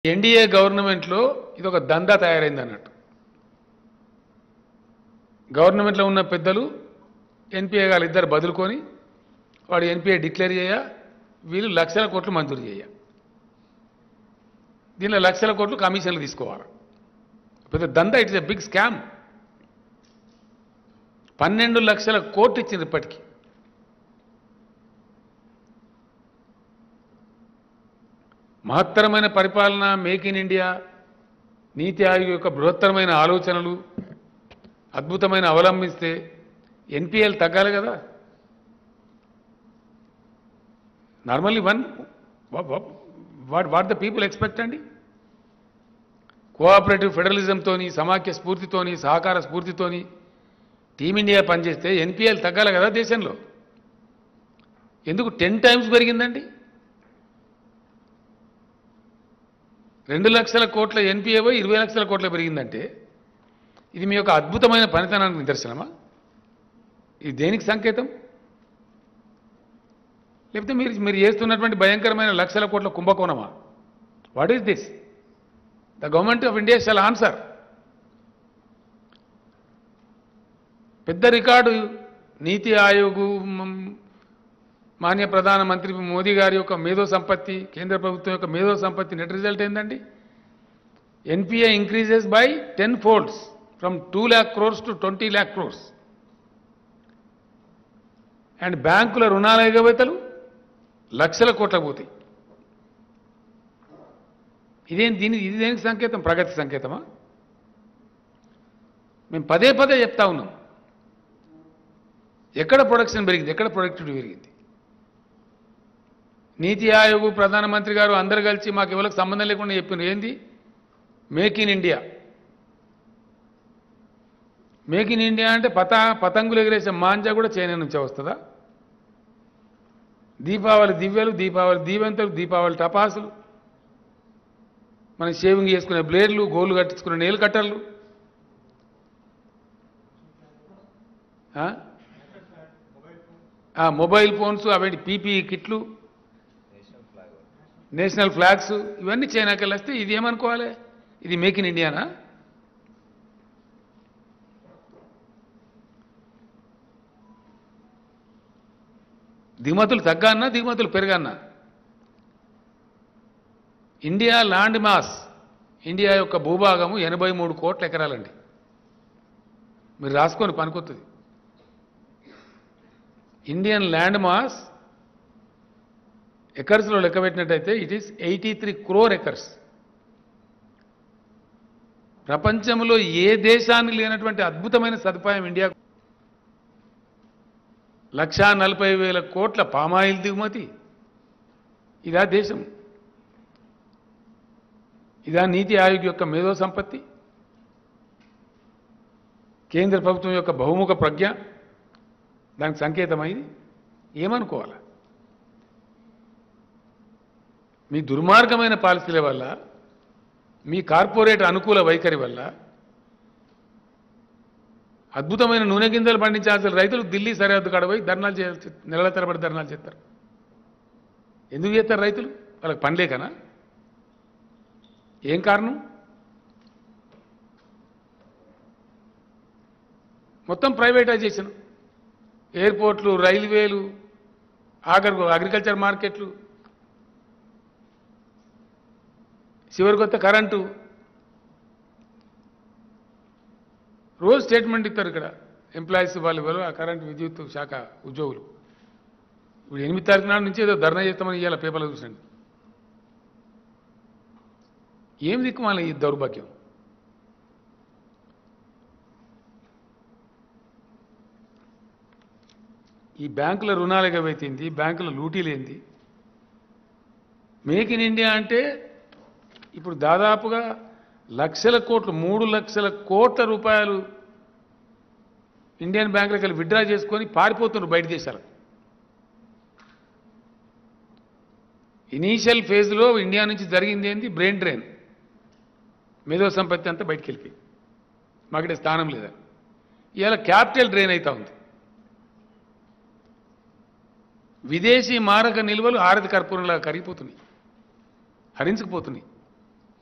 NDA గవర్నమెంట్లో ఇది ఒక దందా తయారైంది అన్నట్టు గవర్నమెంట్లో ఉన్న పెద్దలు ఎన్పిఏ గారు ఇద్దరు బదులుకొని వాడు ఎన్పిఏ డిక్లేర్ చేయ వీళ్ళు లక్షల కోట్లు మంజూరు చేయ దీనిలో లక్షల కోట్లు కమిషన్లు తీసుకోవాలి పెద్ద దందా ఇట్స్ ఎ బిగ్ స్కామ్ పన్నెండు లక్షల కోట్లు ఇచ్చింది ఇప్పటికీ మహత్తరమైన పరిపాలన మేక్ ఇన్ ఇండియా నీతి ఆయోగ్ యొక్క బృహత్తరమైన ఆలోచనలు అద్భుతమైన అవలంబిస్తే ఎన్పిఎల్ తగ్గాలి కదా normally one what what the people expect అండి కోఆపరేటివ్ ఫెడరలిజంతోని సమాఖ్య స్ఫూర్తితోని సహకార స్ఫూర్తితోని టీమిండియా పనిచేస్తే ఎన్పిఎల్ తగ్గాలి కదా దేశంలో ఎందుకు టెన్ టైమ్స్ పెరిగిందండి రెండు లక్షల కోట్ల ఎన్పిఏ పోయి ఇరవై లక్షల కోట్ల పెరిగిందంటే ఇది మీ యొక్క అద్భుతమైన పనితనానికి నిదర్శనమా ఇది దేనికి సంకేతం లేకపోతే మీరు మీరు చేస్తున్నటువంటి భయంకరమైన లక్షల కోట్ల కుంభకోణమా what is this the government of India shall answer పెద్ద రికార్డు నీతి ఆయోగ్ మ్, మాన్య ప్రధానమంత్రి మోదీ గారి యొక్క మేధో సంపత్తి కేంద్ర ప్రభుత్వం యొక్క మేధో సంపత్తి నెట్ రిజల్ట్ ఏందండి NPA increases by ten folds from two lakh crores to twenty lakh crores and బ్యాంకుల రుణాల ఎగవేతలు లక్షల కోట్లకు పోతాయి ఇదేం దీని ఇది దేనికి సంకేతం ప్రగతి సంకేతమా మేము పదే పదే చెప్తా ఉన్నాం ఎక్కడ ప్రొడక్షన్ పెరిగింది ఎక్కడ ప్రొడక్టివిటీ పెరిగింది నీతి ఆయోగ్ ప్రధానమంత్రి గారు అందరు కలిసి మాకు ఎవరికి సంబంధం లేకుండా చెప్పిన ఏంది make in India make in India అంటే పత పతంగులు ఎగిరేసే మాంజా కూడా చైనా నుంచే వస్తుందా దీపావళి దివ్యలు దీపావళి దీవెంతలు దీపావళి టపాసులు మనం షేవింగ్ చేసుకునే బ్లేడ్లు గోళ్ళు కట్టించుకునే నేలు కట్టర్లు ఆ? ఆ, మొబైల్ ఫోన్స్ అవేంటి పీపీఈ కిట్లు నేషనల్ ఫ్లాగ్స్ ఇవన్నీ చైనాకి వెళ్ళొస్తే ఇది ఏమనుకోవాలి ఇది మేక్ ఇన్ ఇండియానా దిగుమతులు తగ్గన్నా దిగుమతులు పెరగన్నా ఇండియా ల్యాండ్ మాస్ ఇండియా యొక్క భూభాగము ఎనభై మూడు కోట్ల ఎకరాలండి మీరు రాసుకొని పనికొస్తుంది ఇండియన్ ల్యాండ్ మాస్ ఎకర్స్లో లెక్క పెట్టినట్టయితే it is eighty three crore acres ప్రపంచంలో ఏ దేశానికి లేనటువంటి అద్భుతమైన సదుపాయం ఇండియా లక్షా నలభై వేల కోట్ల పామాయిల్ దిగుమతి ఇదా దేశం ఇదా నీతి ఆయోగ్ యొక్క మేధో సంపత్తి కేంద్ర ప్రభుత్వం యొక్క బహుముఖ ప్రజ్ఞ దానికి సంకేతమైంది ఏమనుకోవాలి మీ దుర్మార్గమైన పాలసీల వల్ల మీ కార్పొరేట్ అనుకూల వైఖరి వల్ల అద్భుతమైన నూనె గింజలు పండించాల్సిన రైతులు ఢిల్లీ సరిహద్దు కాడ పోయి ధర్నాలు చేయాల్సి నెలల తరబడి ధర్నాలు చేస్తారు ఎందుకు చేస్తారు రైతులు వాళ్ళకి పనిలేకనా ఏం కారణం మొత్తం ప్రైవేటైజేషన్ ఎయిర్పోర్ట్లు రైల్వేలు ఆగర్ అగ్రికల్చర్ మార్కెట్లు చివరికి వస్తే కరెంటు రోజు స్టేట్మెంట్ ఇస్తారు ఇక్కడ ఎంప్లాయీస్ వాళ్ళు ఎవరు ఆ కరెంటు విద్యుత్ శాఖ ఉద్యోగులు ఇప్పుడు ఎనిమిది తారీఖు నాడు నుంచి ఏదో ధర్నా చేస్తామని ఇవాళ పేపర్లో చూసండి ఏం దిక్కు మళ్ళీ ఈ దౌర్భాగ్యం ఈ బ్యాంకుల రుణాలు ఎగవైతుంది బ్యాంకుల లూటీలేంది మేక్ ఇన్ ఇండియా అంటే ఇప్పుడు దాదాపుగా లక్షల కోట్లు మూడు లక్షల కోట్ల రూపాయలు ఇండియన్ బ్యాంకులకు వెళ్ళి విత్డ్రా చేసుకొని పారిపోతున్నారు బయట దేశాలకు ఇనీషియల్ ఫేజ్లో ఇండియా నుంచి జరిగింది ఏంది బ్రెయిన్ డ్రైన్ మేధో సంపత్తి అంతా బయటికి వెళ్ళిపోయి మాకిడ స్థానం లేదా ఇవాళ క్యాపిటల్ డ్రైన్ అవుతా ఉంది విదేశీ మారక నిల్వలు ఆరతి కర్పూరంలా కరిగిపోతున్నాయి హరించుకుపోతున్నాయి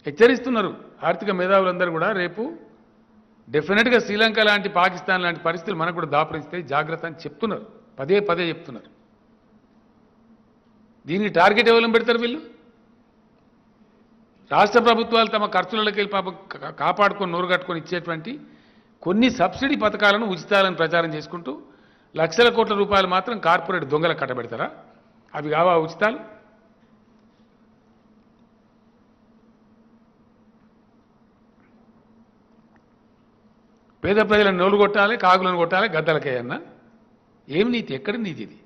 హెచ్చరిస్తున్నారు ఆర్థిక మేధావులందరూ కూడా రేపు డెఫినెట్గా శ్రీలంక లాంటి పాకిస్తాన్ లాంటి పరిస్థితులు మనకు కూడా దాపరిస్తాయి జాగ్రత్త అని చెప్తున్నారు పదే పదే చెప్తున్నారు దీనికి టార్గెట్ ఎవరు పెడతారు వీళ్ళు రాష్ట్ర ప్రభుత్వాలు తమ ఖర్చులకి వెళ్ళి పాపం కా- కాపాడుకొని నోరు కట్టుకొని ఇచ్చేటువంటి కొన్ని సబ్సిడీ పథకాలను ఉచితాలను ప్రచారం చేసుకుంటూ లక్షల కోట్ల రూపాయలు మాత్రం కార్పొరేట్ దొంగలకు కట్టబెడతారా అవి కావా ఉచితాలు పేద ప్రజలను నోలు కొట్టాలి కాగులను కొట్టాలి గద్దలకేయన్నా ఏం నీతి ఎక్కడ నీతి ఇది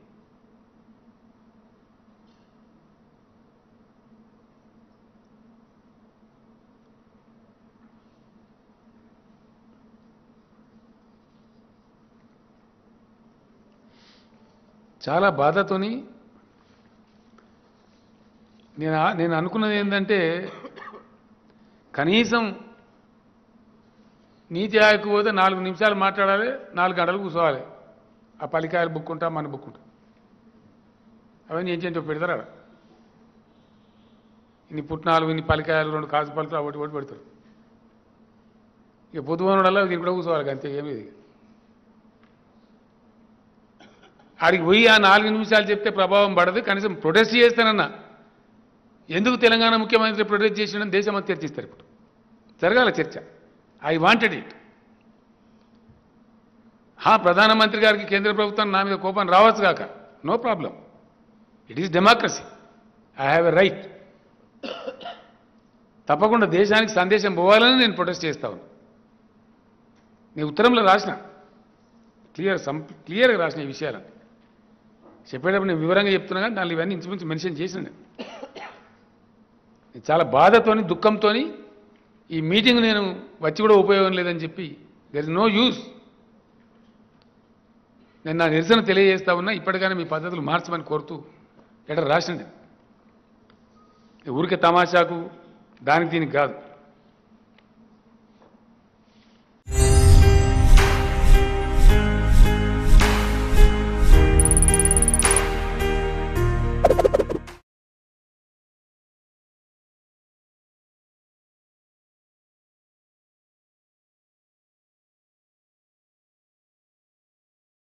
చాలా బాధతోని నేను ఆ- నేను అనుకున్నది ఏంటంటే కనీసం నీతి ఆయోగకు పోతే నాలుగు నిమిషాలు మాట్లాడాలి నాలుగు గంటలు కూర్చోవాలి ఆ పలికాయలు బుక్కుంటా మన బుక్కుంటా అవన్నీ ఏం చేయండి పెడతారా ఆడ? ఇన్ని పుట్నాలు ఇన్ని పలికాయలు రెండు కాసు పలుకులు ఒకటి ఒకటి పెడతారు ఇక పొద్దువనడల్లా దీని కూడా కూర్చోవాలి అంతే ఏమీ ఇది ఆడికి పోయి ఆ నాలుగు నిమిషాలు చెప్తే ప్రభావం పడదు కనీసం ప్రొటెస్ట్ చేస్తానన్నా ఎందుకు తెలంగాణ ముఖ్యమంత్రి ప్రొటెస్ట్ చేసిన దేశం అంతా చర్చిస్తారు ఇప్పుడు జరగాల చర్చ ఐ వాంటెడ్ ఇట్ హా ప్రధానమంత్రి గారికి కేంద్ర ప్రభుత్వం నా మీద కోపం రావచ్చు కాక no problem it is democracy I have a right తప్పకుండా దేశానికి సందేశం పోవాలని నేను ప్రొటెస్ట్ చేస్తా ఉన్నా నేను ఉత్తరంలో రాసిన క్లియర్ సం క్లియర్గా రాసిన ఈ విషయాలను చెప్పేటప్పుడు నేను వివరంగా చెప్తున్నా కానీ దానిలో ఇవన్నీ ఇంచుమించు మెన్షన్ చేసిన నేను నేను చాలా బాధతోని దుఃఖంతోని ఈ మీటింగ్ నేను వచ్చి కూడా ఉపయోగం లేదని చెప్పి దెర్ ఇస్ నో యూస్ నేను నా నిరసన తెలియజేస్తా ఉన్నా ఇప్పటికైనా మీ పద్ధతులు మార్చమని కోరుతూ ఎక్కడ రాసింది ఊరికే తమాషాకు దానికి దీనికి కాదు